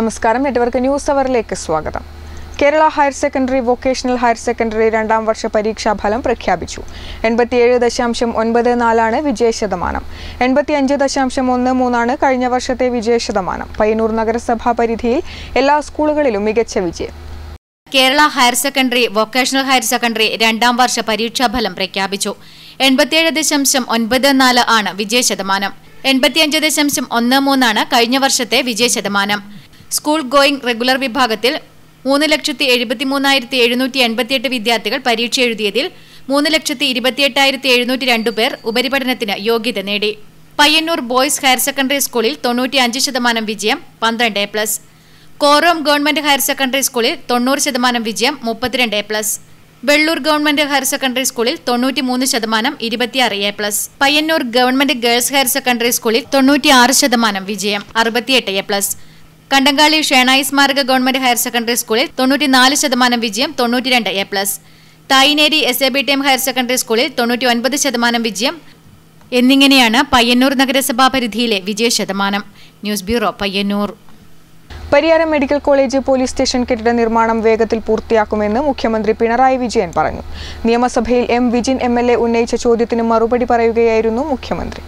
നമസ്കാരം network news അവറിലേക്ക് സ്വാഗതം Kerala higher secondary vocational higher secondary രണ്ടാം വർഷ പരീക്ഷാ ഫലം പ്രഖ്യാപിച്ചു എൺപത്തിയേഴ് ദശാംശം ഒൻപത് നാലാണ് വിജയശതമാനം എൺപത്തിയഞ്ച് ദശാംശം ഒന്ന് മൂന്നാണ് കഴിഞ്ഞ വർഷത്തെ വിജയശതമാനം പയ്യന്നൂർ നഗരസഭാ പരിധിയിൽ എല്ലാ സ്കൂളുകളിലും മികച്ച വിജയം Kerala higher secondary vocational higher secondary രണ്ടാം വർഷ പരീക്ഷാഫലം പ്രഖ്യാപിച്ചു എൺപത്തിയേഴ് ദശാംശം ഒൻപത് നാല് ആണ് വിജയശതമാനം എൺപത്തിയഞ്ച് ദശാംശം ഒന്ന് മൂന്നാണ് കഴിഞ്ഞ വർഷത്തെ വിജയശതമാനം സ്കൂൾ ഗോയിങ് റെഗുലർ വിഭാഗത്തിൽ മൂന്ന് ലക്ഷത്തി എഴുപത്തി മൂന്നായിരത്തി എഴുന്നൂറ്റി എൺപത്തിയെട്ട് വിദ്യാർത്ഥികൾ പരീക്ഷ എഴുതിയതിൽ മൂന്ന് ലക്ഷത്തി ഇരുപത്തിയെട്ടായിരത്തി എഴുന്നൂറ്റി രണ്ടു പേർ ഉപരിപഠനത്തിന് യോഗ്യത നേടി പയ്യന്നൂർ ബോയ്സ് ഹയർ സെക്കൻഡറി സ്കൂളിൽ തൊണ്ണൂറ്റി അഞ്ച് ശതമാനം വിജയം പന്ത്രണ്ട് A plus Korom government higher secondary സ്കൂളിൽ തൊണ്ണൂറ് ശതമാനം വിജയം മുപ്പത്തിരണ്ട് A plus Vellur government higher secondary സ്കൂളിൽ തൊണ്ണൂറ്റിമൂന്ന് ശതമാനം ഇരുപത്തിയാറ് A plus Payyanur government girls higher secondary സ്കൂളിൽ തൊണ്ണൂറ്റിയാറ് ശതമാനം വിജയം അറുപത്തിയെട്ട് എ പ്ലസ് കണ്ടങ്കാളി ഷേണായി സ്മാരക ഗവൺമെന്റ് ഹയർ സെക്കൻഡറി സ്കൂളിൽ തൊണ്ണൂറ്റിനാല് ശതമാനം വിജയം തൊണ്ണൂറ്റിരണ്ട് A plus Thayineri S A B T M higher secondary സ്കൂളിൽ തൊണ്ണൂറ്റി ഒൻപത് ശതമാനം വിജയം എന്നിങ്ങനെയാണ് പയ്യന്നൂർ നഗരസഭാ പരിധിയിലെ വിജയശതമാനം news bureau Payyanur Pariyaram medical college police station കെട്ടിട നിർമ്മാണം വേഗത്തിൽ പൂർത്തിയാക്കുമെന്ന് മുഖ്യമന്ത്രി പിണറായി വിജയൻ പറഞ്ഞു നിയമസഭയിൽ M Vijin M L A ഉന്നയിച്ച ചോദ്യത്തിന് മറുപടി പറയുകയായിരുന്നു മുഖ്യമന്ത്രി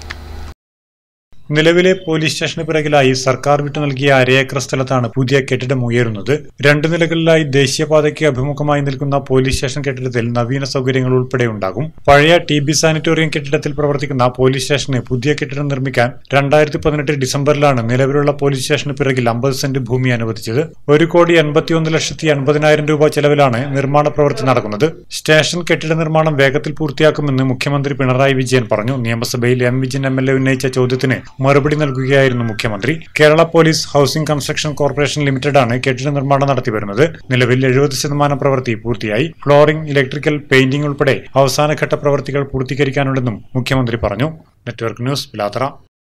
നിലവിലെ പോലീസ് സ്റ്റേഷന് പിറകിലായി സർക്കാർ വിട്ടു നൽകിയ അരയേക്കർ സ്ഥലത്താണ് പുതിയ കെട്ടിടം ഉയരുന്നത് രണ്ടു നിലകളിലായി ദേശീയപാതയ്ക്ക് അഭിമുഖമായി നിൽക്കുന്ന പോലീസ് സ്റ്റേഷൻ കെട്ടിടത്തിൽ നവീന സൗകര്യങ്ങൾ ഉൾപ്പെടെ ഉണ്ടാകും പഴയ ടി ബി സാനിറ്റോറിയം കെട്ടിടത്തിൽ പ്രവർത്തിക്കുന്ന പോലീസ് സ്റ്റേഷന് പുതിയ കെട്ടിടം നിർമ്മിക്കാൻ രണ്ടായിരത്തി പതിനെട്ട് ഡിസംബറിലാണ് നിലവിലുള്ള പോലീസ് സ്റ്റേഷന് പിറകിൽ അമ്പത് സെന്റ് ഭൂമി അനുവദിച്ചത് ഒരു കോടി എൺപത്തിയൊന്ന് ലക്ഷത്തി എൺപതിനായിരം രൂപ ചെലവിലാണ് നിർമ്മാണ പ്രവൃത്തി നടക്കുന്നത് സ്റ്റേഷൻ കെട്ടിട നിർമ്മാണം വേഗത്തിൽ പൂർത്തിയാക്കുമെന്ന് മുഖ്യമന്ത്രി പിണറായി വിജയൻ പറഞ്ഞു നിയമസഭയിൽ M Vijayan M L A ഉന്നയിച്ച ചോദ്യത്തിന് മറുപടി നൽകുകയായിരുന്നു മുഖ്യമന്ത്രി Kerala police housing construction corporation ലിമിറ്റഡാണ് കെട്ടിട നിർമ്മാണം നടത്തിവരുന്നത് നിലവിൽ എഴുപത് ശതമാനം പ്രവൃത്തി പൂർത്തിയായി ഫ്ലോറിംഗ് ഇലക്ട്രിക്കൽ പെയിന്റിംഗ് ഉൾപ്പെടെ അവസാനഘട്ട പ്രവൃത്തികൾ പൂർത്തീകരിക്കാനുണ്ടെന്നും മുഖ്യമന്ത്രി പറഞ്ഞു നെറ്റ്വർക്ക് ന്യൂസ് പിലാത്തറ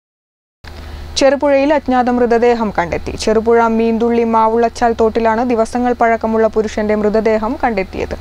ചെറുപുഴയിൽ അജ്ഞാത മൃതദേഹം കണ്ടെത്തി ചെറുപുഴ മീന്തുള്ളി മാവുള്ളച്ചാൽ തോട്ടിലാണ് ദിവസങ്ങൾ പഴക്കമുള്ള പുരുഷന്റെ മൃതദേഹം കണ്ടെത്തിയത്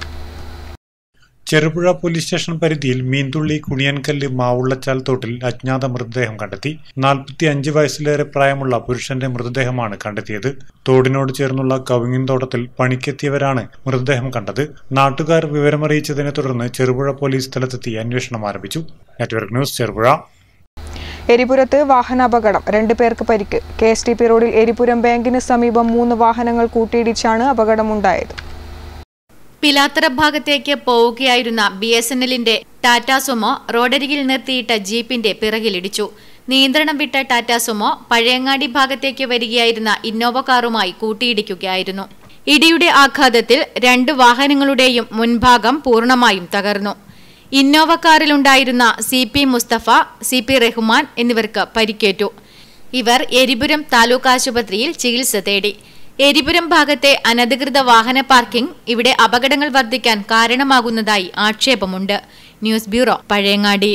ചെറുപുഴ പോലീസ് സ്റ്റേഷൻ പരിധിയിൽ മീൻതുള്ളി കുണിയൻകല്ല് മാവുള്ളച്ചാൽ തോട്ടിൽ അജ്ഞാത മൃതദേഹം കണ്ടെത്തി നാൽപ്പത്തി അഞ്ച് വയസ്സിലേറെ പ്രായമുള്ള പുരുഷന്റെ മൃതദേഹമാണ് കണ്ടെത്തിയത് തോടിനോട് ചേർന്നുള്ള കവിങ്ങിൻ തോട്ടത്തിൽ പണിക്കെത്തിയവരാണ് മൃതദേഹം കണ്ടത് നാട്ടുകാർ വിവരമറിയിച്ചതിനെ തുടർന്ന് ചെറുപുഴ പോലീസ് സ്ഥലത്തെത്തി അന്വേഷണം ആരംഭിച്ചു നെറ്റ്വർക്ക് ന്യൂസ് ചെറുപുഴ എരിപുരത്ത് വാഹനാപകടം രണ്ടു പേർക്ക് പരിക്ക് കെ എസ് ടി പി റോഡിൽ എരിപുരം ബാങ്കിന് സമീപം മൂന്ന് വാഹനങ്ങൾ കൂട്ടിയിടിച്ചാണ് അപകടമുണ്ടായത് പിലാത്തറ ഭാഗത്തേക്ക് പോവുകയായിരുന്ന ബി എസ് എൻ എല്ലിന്റെ ടാറ്റ സുമോ റോഡരികിൽ നിർത്തിയിട്ട ജീപ്പിന്റെ പിറകിലിടിച്ചു നിയന്ത്രണം വിട്ട ടാറ്റ സുമോ പഴയങ്ങാടി ഭാഗത്തേക്ക് വരികയായിരുന്ന ഇന്നോവ കാറുമായി കൂട്ടിയിടിക്കുകയായിരുന്നു ഇടിയുടെ ആഘാതത്തിൽ രണ്ട് വാഹനങ്ങളുടെയും മുൻഭാഗം പൂർണ്ണമായും തകർന്നു ഇന്നോവ കാറിലുണ്ടായിരുന്ന C P Mustafa C P Rahman എന്നിവർക്ക് പരിക്കേറ്റു ഇവർ എരിപുരം താലൂക്ക് ആശുപത്രിയിൽ ചികിത്സ തേടി എരിപുരം ഭാഗത്തെ അനധികൃത വാഹന പാർക്കിംഗ് ഇവിടെ അപകടങ്ങൾ വർദ്ധിക്കാൻ കാരണമാകുന്നതായി ആക്ഷേപമുണ്ട് ന്യൂസ് ബ്യൂറോ പഴയങ്ങാടി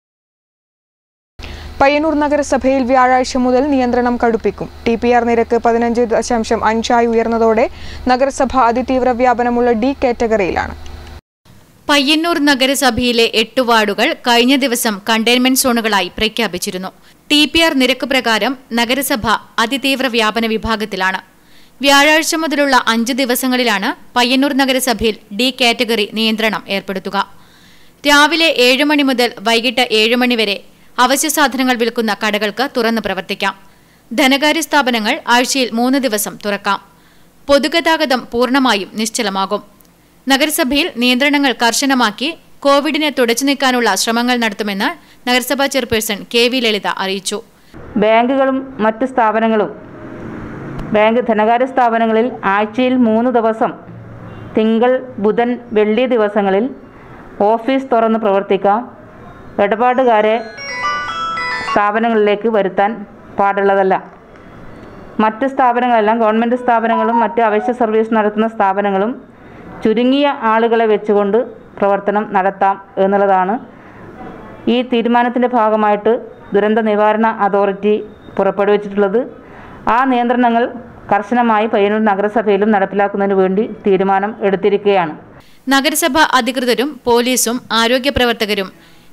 പയ്യന്നൂർ നഗരസഭയിൽ വ്യാഴാഴ്ച മുതൽ നിയന്ത്രണം കടുപ്പിക്കും ടി പി ആർ നിരക്ക് പതിനഞ്ച് ദശാംശം അഞ്ചായി ഉയർന്നതോടെ നഗരസഭ അതിതീവ്ര വ്യാപനമുള്ള ഡി കാറ്റഗറിയിലാണ് പയ്യന്നൂർ നഗരസഭയിലെ എട്ട് വാർഡുകൾ കഴിഞ്ഞ ദിവസം കണ്ടെയ്ൻമെന്റ് സോണുകളായി പ്രഖ്യാപിച്ചിരുന്നു ടി പി ആർ നിരക്ക് പ്രകാരം നഗരസഭ അതിതീവ്ര വ്യാപന വിഭാഗത്തിലാണ് വ്യാഴാഴ്ച മുതലുള്ള അഞ്ച് ദിവസങ്ങളിലാണ് പയ്യന്നൂർ നഗരസഭയിൽ ഡി കാറ്റഗറി നിയന്ത്രണം ഏർപ്പെടുത്തുക രാവിലെ ഏഴ് മണി മുതൽ വൈകിട്ട് ഏഴ് മണി വരെ അവശ്യ സാധനങ്ങൾ വിൽക്കുന്ന കടകൾക്ക് തുറന്ന് പ്രവർത്തിക്കാം ധനകാര്യ സ്ഥാപനങ്ങൾ ആഴ്ചയിൽ മൂന്ന് ദിവസം തുറക്കാം പൊതുഗതാഗതം പൂർണ്ണമായും നിശ്ചലമാകും നഗരസഭയിൽ നിയന്ത്രണങ്ങൾ കർശനമാക്കി കോവിഡിനെ തുടച്ചു നീക്കാനുള്ള ശ്രമങ്ങൾ നടത്തുമെന്ന് നഗരസഭാ ചെയർപേഴ്സൺ കെ വി ലളിത അറിയിച്ചു ബാങ്കുകളും മറ്റ് സ്ഥാപനങ്ങളും ബാങ്ക് ധനകാര്യ സ്ഥാപനങ്ങളിൽ ആഴ്ചയിൽ മൂന്ന് ദിവസം തിങ്കൾ ബുധൻ വെള്ളി ദിവസങ്ങളിൽ ഓഫീസ് തുറന്ന് പ്രവർത്തിക്കാം ഇടപാടുകാരെ സ്ഥാപനങ്ങളിലേക്ക് വരുത്താൻ പാടുള്ളതല്ല മറ്റ് സ്ഥാപനങ്ങളെല്ലാം ഗവൺമെൻറ് സ്ഥാപനങ്ങളും മറ്റ് അവശ്യ സർവീസ് നടത്തുന്ന സ്ഥാപനങ്ങളും ചുരുങ്ങിയ ആളുകളെ വെച്ചുകൊണ്ട് പ്രവർത്തനം നടത്താം എന്നുള്ളതാണ് ഈ തീരുമാനത്തിൻ്റെ ഭാഗമായിട്ട് ദുരന്ത നിവാരണ അതോറിറ്റി പുറപ്പെടുവിച്ചിട്ടുള്ളത് ആ നിയന്ത്രണങ്ങൾ കർശനമായി പയ്യന്നൂർ നഗരസഭയിലും നടപ്പിലാക്കുന്നതിന് വേണ്ടി തീരുമാനം എടുത്തിരിക്കുകയാണ് നഗരസഭ അധികൃതരും പോലീസും ആരോഗ്യ പ്രവർത്തകരും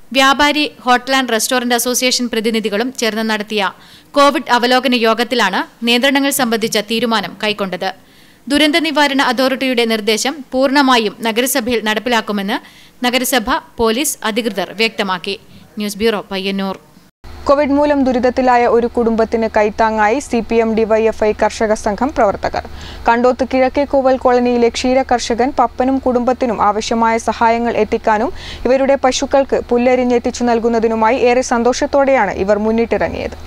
വ്യാപാരി ഹോട്ടൽ ആൻഡ് റെസ്റ്റോറന്റ് അസോസിയേഷൻ പ്രതിനിധികളും ചേർന്ന് നടത്തിയ കോവിഡ് അവലോകന യോഗത്തിലാണ് നിയന്ത്രണങ്ങൾ സംബന്ധിച്ച തീരുമാനം കൈക്കൊണ്ടത് ദുരന്ത നിവാരണ അതോറിറ്റിയുടെ നിർദ്ദേശം പൂർണ്ണമായും നഗരസഭയിൽ നടപ്പിലാക്കുമെന്ന് നഗരസഭ പോലീസ് അധികൃതർ വ്യക്തമാക്കി ന്യൂസ് ബ്യൂറോ പയ്യന്നൂർ കോവിഡ് മൂലം ദുരിതത്തിലായ ഒരു കുടുംബത്തിന് കൈത്താങ്ങായി സി പി എം ഡിവൈഎഫ്ഐ കർഷക സംഘം പ്രവർത്തകർ കണ്ടോത്ത് കിഴക്കേക്കോവൽ കോളനിയിലെ ക്ഷീര കർഷകൻ പപ്പനും കുടുംബത്തിനും ആവശ്യമായ സഹായങ്ങൾ എത്തിക്കാനും ഇവരുടെ പശുക്കൾക്ക് പുല്ലരിഞ്ഞെത്തിച്ചു നൽകുന്നതിനുമായി ഏറെ സന്തോഷത്തോടെയാണ് ഇവർ മുന്നിട്ടിറങ്ങിയത്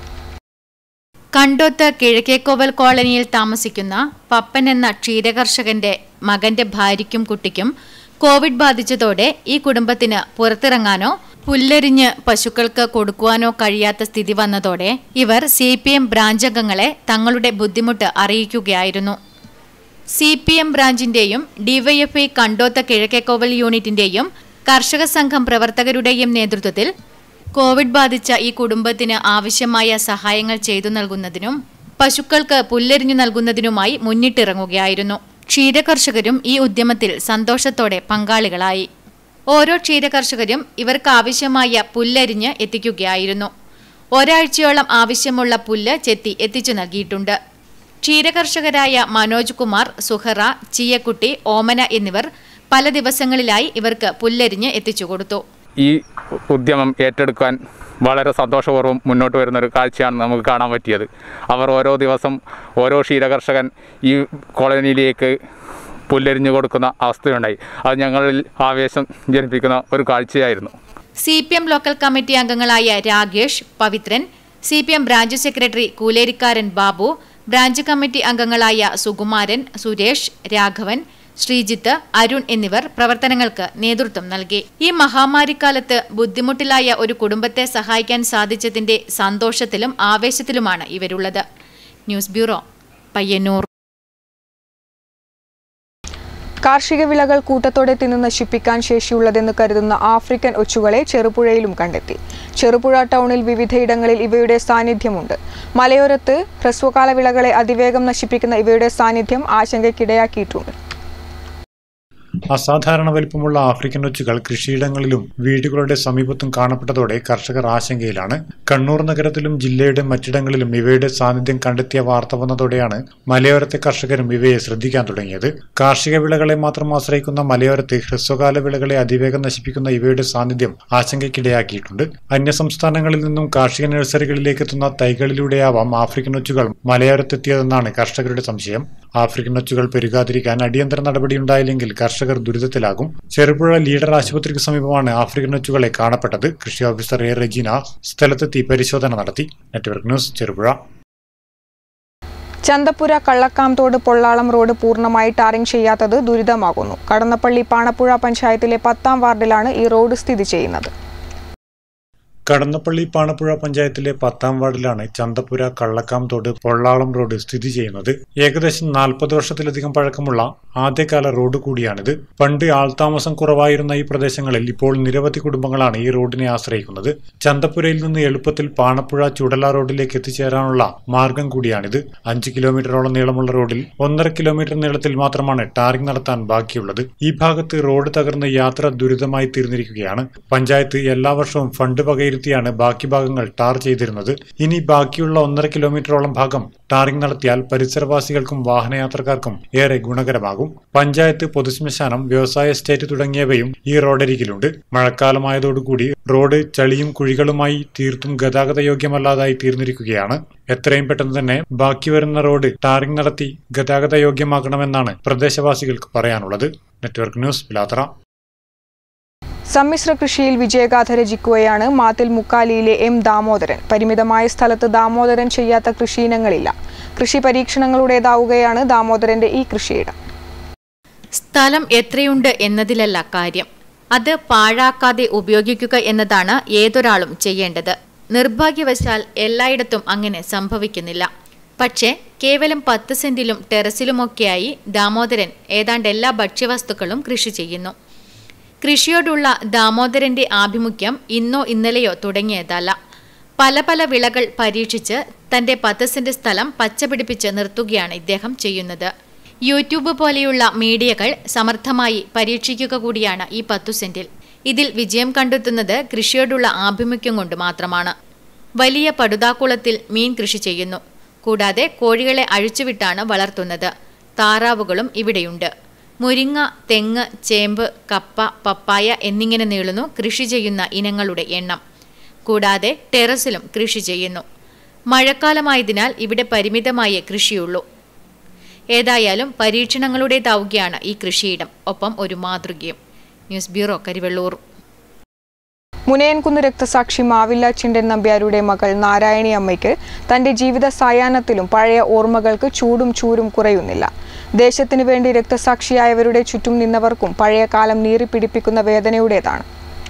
കണ്ടോത്ത് കിഴക്കേക്കോവൽ കോളനിയിൽ താമസിക്കുന്ന പപ്പൻ എന്ന ക്ഷീരകർഷകന്റെ മകന്റെ ഭാര്യയ്ക്കും കുട്ടിക്കും കോവിഡ് ബാധിച്ചതോടെ ഈ കുടുംബത്തിന് പുറത്തിറങ്ങാനോ പുല്ലരിഞ്ഞ് പശുക്കൾക്ക് കൊടുക്കുവാനോ കഴിയാത്ത സ്ഥിതി വന്നതോടെ ഇവർ സി പി എം ബ്രാഞ്ച് അംഗങ്ങളെ തങ്ങളുടെ ബുദ്ധിമുട്ട് അറിയിക്കുകയായിരുന്നു സി പി എം ബ്രാഞ്ചിന്റെയും ഡിവൈഎഫ്ഐ കണ്ടോത്ത കിഴക്കേക്കോവൽ യൂണിറ്റിന്റെയും കർഷക സംഘം പ്രവർത്തകരുടെയും നേതൃത്വത്തിൽ കോവിഡ് ബാധിച്ച ഈ കുടുംബത്തിന് ആവശ്യമായ സഹായങ്ങൾ ചെയ്തു നൽകുന്നതിനും പശുക്കൾക്ക് പുല്ലരിഞ്ഞു നൽകുന്നതിനുമായി മുന്നിട്ടിറങ്ങുകയായിരുന്നു ക്ഷീരകർഷകരും ഈ ഉദ്യമത്തിൽ സന്തോഷത്തോടെ പങ്കാളികളായി ഓരോ ക്ഷീരകർഷകരും ഇവർക്ക് ആവശ്യമായ പുല്ലരിഞ്ഞ് എത്തിക്കുകയായിരുന്നു ഒരാഴ്ചയോളം ആവശ്യമുള്ള പുല്ല് ചെത്തി എത്തിച്ചു നൽകിയിട്ടുണ്ട് ക്ഷീരകർഷകരായ മനോജ് കുമാർ സുഹറ ചീയക്കുട്ടി ഓമന എന്നിവർ പല ദിവസങ്ങളിലായി ഇവർക്ക് പുല്ലരിഞ്ഞ് എത്തിച്ചു കൊടുത്തു ഈ ഉദ്യമം ഏറ്റെടുക്കാൻ വളരെ സന്തോഷപൂർവ്വം മുന്നോട്ട് വരുന്നൊരു കാഴ്ചയാണ് നമുക്ക് കാണാൻ പറ്റിയത് അവർ ഓരോ ദിവസം ഓരോ ക്ഷീരകർഷകൻ ഈ കോളനിയിലേക്ക് പുല്ലരിഞ്ഞു കൊടുക്കുന്ന അവസ്ഥയുണ്ടായി അത് ഞങ്ങളിൽ ആവേശം ജനിപ്പിക്കുന്ന ഒരു കാഴ്ചയായിരുന്നു C P M local committee അംഗങ്ങളായ Ragesh Pavithran C P M branch secretary Koolerikkaran Babu branch committee അംഗങ്ങളായ സുകുമാരൻ സുരേഷ് രാഘവൻ ശ്രീജിത്ത് അരുൺ എന്നിവർ പ്രവർത്തനങ്ങൾക്ക് നേതൃത്വം നൽകി ഈ മഹാമാരിക്കാലത്ത് ബുദ്ധിമുട്ടിലായ ഒരു കുടുംബത്തെ സഹായിക്കാൻ സാധിച്ചതിന്റെ സന്തോഷത്തിലും ആവേശത്തിലുമാണ് ഇവരുള്ളത് ന്യൂസ് ബ്യൂറോ പയ്യന്നൂർ കാർഷിക വിളകൾ കൂട്ടത്തോടെ തിന്നു നശിപ്പിക്കാൻ ശേഷിയുള്ളതെന്ന് കരുതുന്ന ആഫ്രിക്കൻ ഒച്ചുകളെ ചെറുപുഴയിലും കണ്ടെത്തി ചെറുപുഴ ടൗണിൽ വിവിധയിടങ്ങളിൽ ഇവയുടെ സാന്നിധ്യമുണ്ട് മലയോരത്ത് ഹ്രസ്വകാല വിളകളെ അതിവേഗം നശിപ്പിക്കുന്ന ഇവയുടെ സാന്നിധ്യം ആശങ്കയ്ക്കിടയാക്കിയിട്ടുണ്ട് അസാധാരണ വലിപ്പമുള്ള ആഫ്രിക്കൻ ഒച്ചുകൾ കൃഷിയിടങ്ങളിലും വീടുകളുടെ സമീപത്തും കാണപ്പെട്ടതോടെ കർഷകർ ആശങ്കയിലാണ് കണ്ണൂർ നഗരത്തിലും ജില്ലയുടെ മറ്റിടങ്ങളിലും ഇവയുടെ സാന്നിധ്യം കണ്ടെത്തിയ വാർത്ത വന്നതോടെയാണ് മലയോരത്തെ കർഷകരും ഇവയെ ശ്രദ്ധിക്കാൻ തുടങ്ങിയത് കാർഷിക വിളകളെ മാത്രം ആശ്രയിക്കുന്ന മലയോരത്ത് ഹ്രസ്വകാല വിളകളെ അതിവേഗം നശിപ്പിക്കുന്ന ഇവയുടെ സാന്നിധ്യം ആശങ്കയ്ക്കിടയാക്കിയിട്ടുണ്ട് അന്യസംസ്ഥാനങ്ങളിൽ നിന്നും കാർഷിക നഴ്സറികളിലേക്ക് എത്തുന്ന തൈകളിലൂടെയാവാം ആഫ്രിക്കൻ ഒച്ചുകൾ മലയോരത്തെത്തിയതെന്നാണ് കർഷകരുടെ സംശയം ആഫ്രിക്കൻ ഒച്ചുകൾ പെരുകാതിരിക്കാൻ അടിയന്തര നടപടിയുണ്ടായില്ലെങ്കിൽ കർഷകർ ദുരിതത്തിലാകും ചെറുപുഴ ലീഡർ ആശുപത്രിക്ക് സമീപമാണ് ആഫ്രിക്കൻ ഒച്ചുകളെ കാണപ്പെട്ടത് കൃഷി ഓഫീസർ എ റെജീന സ്ഥലത്തെത്തി പരിശോധന നടത്തി network news Cherupuzha Chanthappura Kallakkamthod Pollalam road പൂർണ്ണമായി ടാറിംഗ് ചെയ്യാത്തത് ദുരിതമാകുന്നു കടന്നപ്പള്ളി പാണപ്പുഴ പഞ്ചായത്തിലെ പത്താം വാർഡിലാണ് ഈ റോഡ് സ്ഥിതി ചെയ്യുന്നത് കടന്നപ്പള്ളി പാണപ്പുഴ പഞ്ചായത്തിലെ പത്താം വാർഡിലാണ് ചന്തപ്പുര കള്ളക്കാം തോട് പൊള്ളാളം റോഡ് സ്ഥിതി ചെയ്യുന്നത് ഏകദേശം നാൽപ്പത് വർഷത്തിലധികം പഴക്കമുള്ള ആദ്യകാല റോഡ് കൂടിയാണിത് പണ്ട് ആൾതാമസം കുറവായിരുന്ന ഈ പ്രദേശങ്ങളിൽ ഇപ്പോൾ നിരവധി കുടുംബങ്ങളാണ് ഈ റോഡിനെ ആശ്രയിക്കുന്നത് ചന്തപ്പുരയിൽ നിന്ന് എളുപ്പത്തിൽ പാണപ്പുഴ ചുടല റോഡിലേക്ക് എത്തിച്ചേരാനുള്ള മാർഗം കൂടിയാണിത് അഞ്ച് കിലോമീറ്ററോളം നീളമുള്ള റോഡിൽ ഒന്നര കിലോമീറ്റർ നീളത്തിൽ മാത്രമാണ് ടാറിംഗ് നടത്താൻ ബാക്കിയുള്ളത് ഈ ഭാഗത്ത് റോഡ് തകർന്ന് യാത്ര ദുരിതമായി തീർന്നിരിക്കുകയാണ് പഞ്ചായത്ത് എല്ലാ വർഷവും ഫണ്ട് വകയിരുത്തിയാണ് ബാക്കി ഭാഗങ്ങൾ ടാർ ചെയ്തിരുന്നത് ഇനി ബാക്കിയുള്ള ഒന്നര കിലോമീറ്ററോളം ഭാഗം ടാറിംഗ് നടത്തിയാൽ പരിസരവാസികൾക്കും വാഹനയാത്രക്കാർക്കും ഏറെ ഗുണകരമാകും പഞ്ചായത്ത് പൊതുശ്മശാനം വ്യവസായ എസ്റ്റേറ്റ് തുടങ്ങിയവയും ഈ റോഡരികിലുണ്ട് മഴക്കാലമായതോടുകൂടി റോഡ് ചളിയും കുഴികളുമായി തീർത്തും ഗതാഗത യോഗ്യമല്ലാതായി തീർന്നിരിക്കുകയാണ് എത്രയും പെട്ടെന്ന് തന്നെ ബാക്കി വരുന്ന റോഡ് ടാറിംഗ് നടത്തി ഗതാഗത യോഗ്യമാക്കണമെന്നാണ് പ്രദേശവാസികൾക്ക് പറയാനുള്ളത് നെറ്റ്വർക്ക് ന്യൂസ് പിലാത്ര സമ്മിശ്ര കൃഷിയിൽ വിജയഗാഥ രചിക്കുകയാണ് മാത്തിൽ മുക്കാലിയിലെ എം ദാമോദരൻ പരിമിതമായ സ്ഥലത്ത് ദാമോദരൻ ചെയ്യാത്ത കൃഷിയിനങ്ങളില്ല കൃഷി പരീക്ഷണങ്ങളുടേതാവുകയാണ് ദാമോദരന്റെ ഈ കൃഷിയിടം സ്ഥലം എത്രയുണ്ട് എന്നതിലല്ല കാര്യം അത് പാഴാക്കാതെ ഉപയോഗിക്കുക എന്നതാണ് ഏതൊരാളും ചെയ്യേണ്ടത് നിർഭാഗ്യവശാൽ എല്ലായിടത്തും അങ്ങനെ സംഭവിക്കുന്നില്ല പക്ഷേ കേവലം പത്ത് സെന്റിലും ടെറസിലുമൊക്കെയായി ദാമോദരൻ ഏതാണ്ട് എല്ലാ ഭക്ഷ്യവസ്തുക്കളും കൃഷി ചെയ്യുന്നു കൃഷിയോടുള്ള ദാമോദരന്റെ ആഭിമുഖ്യം ഇന്നോ ഇന്നലെയോ തുടങ്ങിയതല്ല പല പല വിളകൾ പരീക്ഷിച്ച് തന്റെ പത്ത് സെന്റ് സ്ഥലം പച്ചപിടിപ്പിച്ച് നിർത്തുകയാണ് ഇദ്ദേഹം ചെയ്യുന്നത് യൂട്യൂബ് പോലെയുള്ള മീഡിയകൾ സമർത്ഥമായി പരീക്ഷിക്കുക കൂടിയാണ് ഈ പത്തു സെന്റിൽ ഇതിൽ വിജയം കണ്ടെത്തുന്നത് കൃഷിയോടുള്ള ആഭിമുഖ്യം കൊണ്ട് മാത്രമാണ് വലിയ പടുതാക്കുളത്തിൽ മീൻ കൃഷി ചെയ്യുന്നു കൂടാതെ കോഴികളെ അഴിച്ചുവിട്ടാണ് വളർത്തുന്നത് താറാവുകളും ഇവിടെയുണ്ട് മുരിങ്ങ തെങ്ങ് ചേമ്പ് കപ്പ പപ്പായ എന്നിങ്ങനെ നീളുന്നു കൃഷി ചെയ്യുന്ന ഇനങ്ങളുടെ എണ്ണം കൂടാതെ ടെറസിലും കൃഷി ചെയ്യുന്നു മഴക്കാലമായതിനാൽ ഇവിടെ പരിമിതമായ കൃഷിയുള്ളൂ ഏതായാലും പരീക്ഷണങ്ങളുടേതാവുകയാണ് ഈ കൃഷിയിടം ഒപ്പം ഒരു മാതൃകയും ന്യൂസ് ബ്യൂറോ കരിവെള്ളൂർ മുനയൻകുന്ന് രക്തസാക്ഷി മാവില്ല ചിണ്ടൻ നമ്പ്യാരുടെ മകൾ നാരായണി അമ്മയ്ക്ക് തന്റെ ജീവിത സായാഹ്നത്തിലും പഴയ ഓർമ്മകൾക്ക് ചൂടും ചൂരും കുറയുന്നില്ല ദേശത്തിനു വേണ്ടി രക്തസാക്ഷിയായവരുടെ ചുറ്റും നിന്നവർക്കും പഴയ കാലം നീറിപ്പിടിപ്പിക്കുന്ന വേദനയുടേതാണ്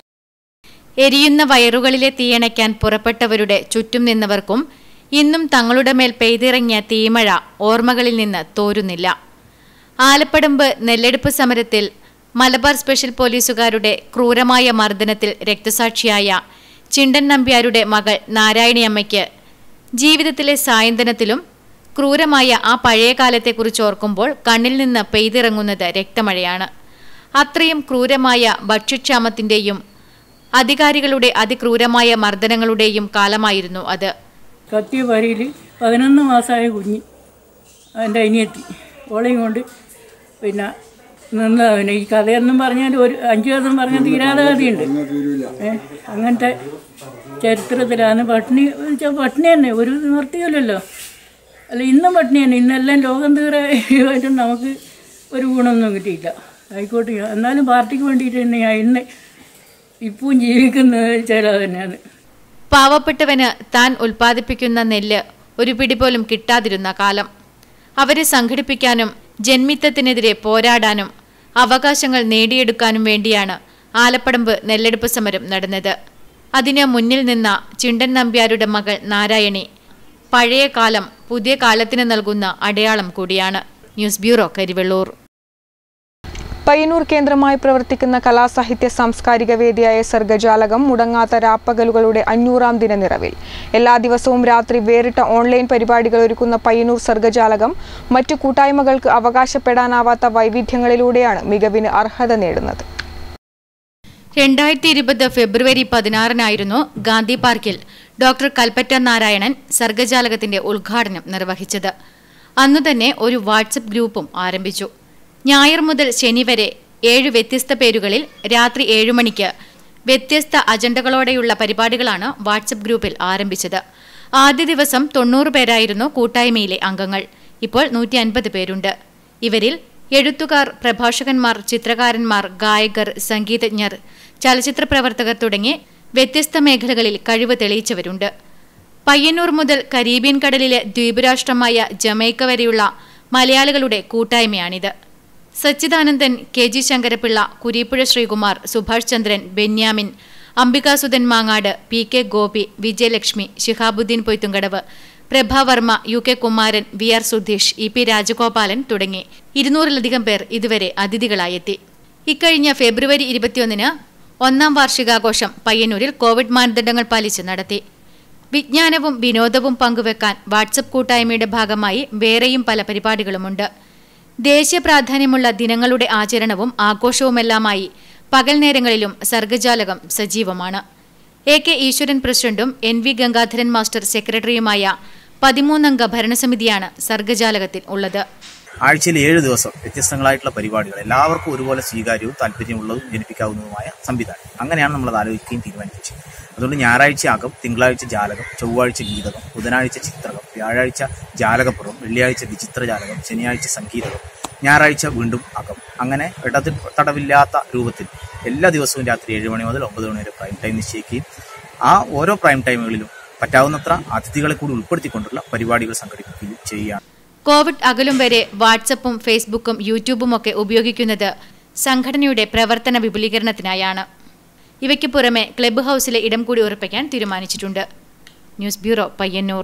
എരിയുന്ന വയറുകളിലെ തീയണയ്ക്കാൻ പുറപ്പെട്ടവരുടെ ചുറ്റും നിന്നവർക്കും ഇന്നും തങ്ങളുടെ മേൽ പെയ്തിറങ്ങിയ തീമഴ ഓർമ്മകളിൽ നിന്ന് തോരുന്നില്ല ആലപ്പടമ്പ് നെല്ലെടുപ്പ് സമരത്തിൽ മലബാർ സ്പെഷ്യൽ പോലീസുകാരുടെ ക്രൂരമായ മർദ്ദനത്തിൽ രക്തസാക്ഷിയായ ചിണ്ടൻ നമ്പ്യാരുടെ മകൾ നാരായണിയമ്മയ്ക്ക് ജീവിതത്തിലെ സായന്തനത്തിലും ക്രൂരമായ ആ പഴയ കാലത്തെക്കുറിച്ച് ഓർക്കുമ്പോൾ കണ്ണിൽ നിന്ന് പെയ്തിറങ്ങുന്നത് രക്തമഴയാണ് അത്രയും ക്രൂരമായ ഭക്ഷ്യക്ഷാമത്തിന്റെയും അധികാരികളുടെ അതിക്രൂരമായ മർദ്ദനങ്ങളുടെയും കാലമായിരുന്നു അത് കത്തിയ വരയിൽ പതിനൊന്ന് മാസമായ കുഞ്ഞ് എൻ്റെ അനിയത്തി ഓളയും കൊണ്ട് പിന്നെ നിന്നതാ പിന്നെ ഈ കഥയൊന്നും പറഞ്ഞാൽ ഒരു അഞ്ചു ദിവസം പറഞ്ഞാൽ തീരാതെ കഥയുണ്ട് ഏ അങ്ങനത്തെ ചരിത്രത്തിലാണ് പട്ടിണി വെച്ചാൽ പട്ടിണി തന്നെ ഒരു നിവർത്തിയില്ലല്ലോ അല്ല ഇന്നും പട്ടിണി തന്നെ ഇന്നെല്ലാം ലോകം തീരായിട്ടും നമുക്ക് ഒരു ഗുണമൊന്നും കിട്ടിയില്ല ആയിക്കോട്ടെ എന്നാലും പാർട്ടിക്ക് വേണ്ടിയിട്ട് തന്നെ ഞാൻ ഇന്ന് ഇപ്പം ജീവിക്കുന്നത് ചില തന്നെയാണ് പാവപ്പെട്ടവന് താൻ ഉൽപ്പാദിപ്പിക്കുന്ന നെല്ല് ഒരു പിടി പോലും കിട്ടാതിരുന്ന കാലം അവരെ സംഘടിപ്പിക്കാനും ജന്മിത്തത്തിനെതിരെ പോരാടാനും അവകാശങ്ങൾ നേടിയെടുക്കാനും വേണ്ടിയാണ് ആലപ്പടമ്പ് നെല്ലെടുപ്പ് സമരം നടന്നത് അതിന് മുന്നിൽ നിന്ന ചിണ്ടൻ നമ്പ്യാരുടെ മകൾ നാരായണി പഴയ കാലം പുതിയ കാലത്തിന് നൽകുന്ന അടയാളം കൂടിയാണ് ന്യൂസ് ബ്യൂറോ കരിവെള്ളൂർ പയ്യന്നൂർ കേന്ദ്രമായി പ്രവർത്തിക്കുന്ന കലാസാഹിത്യ സാംസ്കാരിക വേദിയായ സർഗജാലകം മുടങ്ങാത്ത രാപ്പകലുകളുടെ അഞ്ഞൂറാം ദിന നിറവിൽ എല്ലാ ദിവസവും രാത്രി വേറിട്ട ഓൺലൈൻ പരിപാടികൾ ഒരുക്കുന്ന പയ്യന്നൂർ സർഗജാലകം മറ്റു കൂട്ടായ്മകൾക്ക് അവകാശപ്പെടാനാവാത്ത വൈവിധ്യങ്ങളിലൂടെയാണ് മികവിന് അർഹത നേടുന്നത് രണ്ടായിരത്തി ഇരുപത് ഫെബ്രുവരി പതിനാറിനായിരുന്നു ഗാന്ധി പാർക്കിൽ ഡോക്ടർ കൽപ്പറ്റ നാരായണൻ സർഗജാലകത്തിന്റെ ഉദ്ഘാടനം നിർവഹിച്ചത് അന്നുതന്നെ ഒരു വാട്സപ്പ് ഗ്രൂപ്പും ആരംഭിച്ചു ഞായർ മുതൽ ശനി വരെ ഏഴ് വ്യത്യസ്ത പേരുകളിൽ രാത്രി ഏഴു മണിക്ക് വ്യത്യസ്ത അജണ്ടകളോടെയുള്ള പരിപാടികളാണ് വാട്സപ്പ് ഗ്രൂപ്പിൽ ആരംഭിച്ചത് ആദ്യ ദിവസം തൊണ്ണൂറ് പേരായിരുന്നു കൂട്ടായ്മയിലെ അംഗങ്ങൾ ഇപ്പോൾ നൂറ്റി അൻപത് പേരുണ്ട് ഇവരിൽ എഴുത്തുകാർ പ്രഭാഷകന്മാർ ചിത്രകാരന്മാർ ഗായകർ സംഗീതജ്ഞർ ചലച്ചിത്ര പ്രവർത്തകർ തുടങ്ങി വ്യത്യസ്ത മേഖലകളിൽ കഴിവ് തെളിയിച്ചവരുണ്ട് പയ്യന്നൂർ മുതൽ കരീബിയൻ കടലിലെ ദ്വീപരാഷ്ട്രമായ ജമൈക്ക വരെയുള്ള മലയാളികളുടെ കൂട്ടായ്മയാണിത് Sachidanandan K G Sankarapillai Kureeppuzha Sreekumar Subhash Chandran Benyamin Ambikasudhan Mangad P K Gopi Vijayalakshmi Shihabuddin Poythumkadavu Prabhavarma U K Kumaran V R Sudheesh E P Rajagopalan തുടങ്ങി ഇരുന്നൂറിലധികം പേർ ഇതുവരെ അതിഥികളായെത്തി ഇക്കഴിഞ്ഞ ഫെബ്രുവരി ഇരുപത്തിയൊന്നിന് ഒന്നാം വാർഷികാഘോഷം പയ്യന്നൂരിൽ കോവിഡ് മാനദണ്ഡങ്ങൾ പാലിച്ച് നടത്തി വിജ്ഞാനവും വിനോദവും പങ്കുവെക്കാൻ വാട്സപ്പ് കൂട്ടായ്മയുടെ ഭാഗമായി വേറെയും പല പരിപാടികളുമുണ്ട് ദേശീയ പ്രാധാന്യമുള്ള ദിനങ്ങളുടെ ആചരണവും ആഘോഷവുമെല്ലാമായി പകൽ നേരങ്ങളിലും സർഗജാലകം സജീവമാണ് എ കെ ഈശ്വരൻ പ്രസിഡന്റും എൻ വി ഗംഗാധരൻ മാസ്റ്റർ സെക്രട്ടറിയുമായ പതിമൂന്നംഗ ഭരണസമിതിയാണ് സർഗജാലകത്തിൽ ഉള്ളത് ആഴ്ചയിൽ ഏഴ് ദിവസം വ്യത്യസ്തങ്ങളായിട്ടുള്ള പരിപാടികൾ എല്ലാവർക്കും ഒരുപോലെ സ്വീകാര്യവും താല്പര്യമുള്ളതും ജനിപ്പിക്കാവുന്നതുമായ സംവിധാനം അങ്ങനെയാണ് നമ്മൾ അത് ആലോചിക്കുകയും തീരുമാനിച്ചത് അതുകൊണ്ട് ഞായറാഴ്ച അകം തിങ്കളാഴ്ച ജാലകം ചൊവ്വാഴ്ച ഗീതകം ബുധനാഴ്ച ചിത്രകം വ്യാഴാഴ്ച ജാലകപ്പുറം വെള്ളിയാഴ്ച വിചിത്ര ജാലകം ശനിയാഴ്ച സംഗീതകം ഞായറാഴ്ച വീണ്ടും അകം അങ്ങനെ ഇടത് തടവില്ലാത്ത രൂപത്തിൽ എല്ലാ ദിവസവും രാത്രി ഏഴ് മണി മുതൽ ഒമ്പത് മണി വരെ പ്രൈം ടൈം നിശ്ചയിക്കുകയും ആ ഓരോ പ്രൈം ടൈമുകളിലും പറ്റാവുന്നത്ര അതിഥികളെ കൂടി ഉൾപ്പെടുത്തിക്കൊണ്ടുള്ള പരിപാടികൾ സംഘടിപ്പിക്കുകയും ചെയ്യുകയാണ് കോവിഡ് അകലും വരെ വാട്സപ്പും ഫേസ്ബുക്കും യൂട്യൂബും ഒക്കെ ഉപയോഗിക്കുന്നത് സംഘടനയുടെ പ്രവർത്തന വിപുലീകരണത്തിനായാണ് ഇവയ്ക്ക് പുറമെ ക്ലബ്ബ് ഹൗസിലെ ഇടം കൂടി ഉറപ്പിക്കാൻ തീരുമാനിച്ചിട്ടുണ്ട് news bureau Payyanur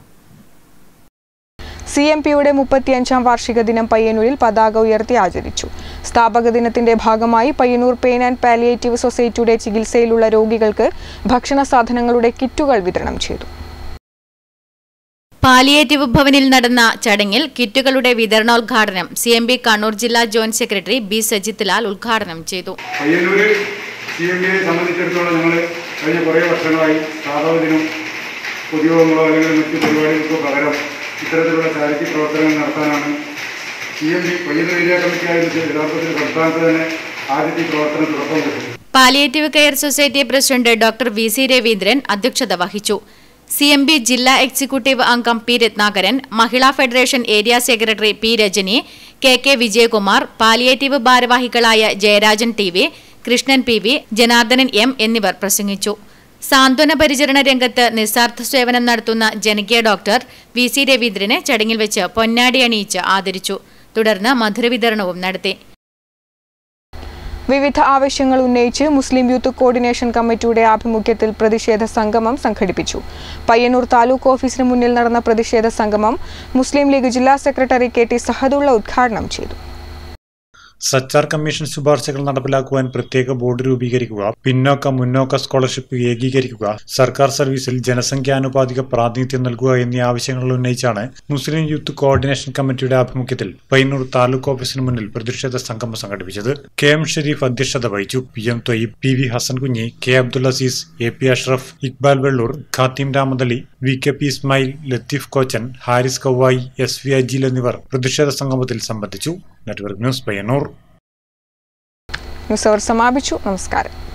C M പിയുടെ മുപ്പത്തിയഞ്ചാം വാർഷിക ദിനം പയ്യന്നൂരിൽ പതാക ഉയർത്തി ആചരിച്ചു സ്ഥാപക ദിനത്തിന്റെ ഭാഗമായി പയ്യന്നൂർ പെയിൻ ആൻഡ് പാലിയേറ്റീവ് സൊസൈറ്റിയുടെ ചികിത്സയിലുള്ള രോഗികൾക്ക് ഭക്ഷണ സാധനങ്ങളുടെ കിറ്റുകൾ വിതരണം ചെയ്തു പാലിയേറ്റീവ് ഭവനിൽ നടന്ന ചടങ്ങിൽ കിറ്റുകളുടെ വിതരണോദ്ഘാടനം സി എം ബി കണ്ണൂർ ജില്ലാ joint secretary B Sajith Lal ഉദ്ഘാടനം ചെയ്തു പയ്യന്നൂര് സി എം ബിയെ സംബന്ധിച്ചിടത്തോളം ഞങ്ങൾ കഴിഞ്ഞ കുറേ വർഷങ്ങളായി സ്ഥാപകത്തിനും പൊതുയോഗങ്ങളോ അല്ലെങ്കിൽ മറ്റ് പരിപാടികൾക്കോ പകരം ഇത്തരത്തിലുള്ള ചാരിറ്റി പ്രവർത്തനങ്ങൾ നടത്താനാണ് C M B Payyanur area committee ആയിരുന്നു യഥാർത്ഥത്തിൽ സംസ്ഥാനത്ത് തന്നെ ആദ്യത്തെ ഈ പ്രവർത്തനം തുടക്കം കുറിച്ചത് palliative care society president doctor V C Raveendran അധ്യക്ഷത വഹിച്ചു സി എം ബി ജില്ലാ എക്സിക്യൂട്ടീവ് അംഗം P Rathnakaran Mahila federation area secretary P Rajani K K Vijayakumar palliative ഭാരവാഹികളായ Jayarajan T V Krishnan P V Janardhanan M എന്നിവർ പ്രസംഗിച്ചു സാന്ത്വന പരിചരണ രംഗത്ത് നിസ്വാർത്ഥ സേവനം നടത്തുന്ന ജനകീയ ഡോക്ടർ വി സി രവീന്ദ്രനെ ചടങ്ങിൽ വെച്ച് പൊന്നാടി അണിയിച്ച് ആദരിച്ചു തുടർന്ന് മധുരവിതരണവും നടത്തി വിവിധ ആവശ്യങ്ങൾ ഉന്നയിച്ച് മുസ്ലിം യൂത്ത് കോർഡിനേഷൻ കമ്മിറ്റിയുടെ ആഭിമുഖ്യത്തിൽ പ്രതിഷേധ സംഗമം സംഘടിപ്പിച്ചു പയ്യന്നൂർ താലൂക്ക് ഓഫീസിന് മുന്നിൽ നടന്ന പ്രതിഷേധ സംഗമം മുസ്ലിം ലീഗ് ജില്ലാ സെക്രട്ടറി കെ ടി സഹദുള്ള ഉദ്ഘാടനം ചെയ്തു സച്ചാർ കമ്മീഷൻ ശുപാർശകൾ നടപ്പിലാക്കുവാൻ പ്രത്യേക ബോർഡ് രൂപീകരിക്കുക പിന്നോക്ക മുന്നോക്ക സ്കോളർഷിപ്പ് ഏകീകരിക്കുക സർക്കാർ സർവീസിൽ ജനസംഖ്യാനുപാതിക പ്രാതിനിധ്യം നൽകുക എന്നീ ആവശ്യങ്ങൾ ഉന്നയിച്ചാണ് മുസ്ലിം യൂത്ത് കോർഡിനേഷൻ കമ്മിറ്റിയുടെ ആഭിമുഖ്യത്തിൽ പയ്യന്നൂർ താലൂക്ക് ഓഫീസിന് മുന്നിൽ പ്രതിഷേധ സംഗമം സംഘടിപ്പിച്ചത് കെ എം ഷെരീഫ് അധ്യക്ഷത വഹിച്ചു P M Thoyyib P V Hassan Kunhi K Abdul Azeez A P Ashraf Iqbal Vellur Khathim Ramadali V K P Ismail Latheef Kochan Haris Kavayi S V Ajeel എന്നിവർ പ്രതിഷേധ സംഗമത്തിൽ സംബന്ധിച്ചു network news Payyanur news hour സമാപിച്ചു നമസ്കാരം